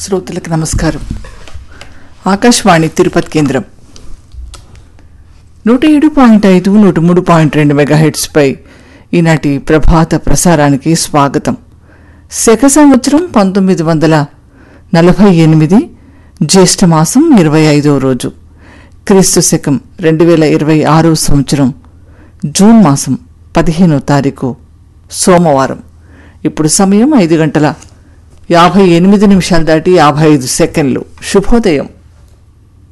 శ్రోతలకు నమస్కారం ఆకాశవాణి తిరుపతి కేంద్రం నూట ఏడు పాయింట్ ఐదు నూట మూడు పాయింట్ రెండు మెగాహెట్స్పై ఈనాటి ప్రభాత ప్రసారానికి స్వాగతం శక సంవత్సరం పంతొమ్మిది వందల నలభై ఎనిమిది జ్యేష్ఠమాసం ఇరవై ఐదవ రోజు క్రీస్తు శకం రెండు వేల ఇరవై ఆరో సంవత్సరం జూన్ మాసం పదిహేనో తారీఖు సోమవారం ఇప్పుడు సమయం ఐదు గంటల యాభై ఎనిమిది నిమిషాలు దాటి యాభై ఐదు సెకండ్లు శుభోదయం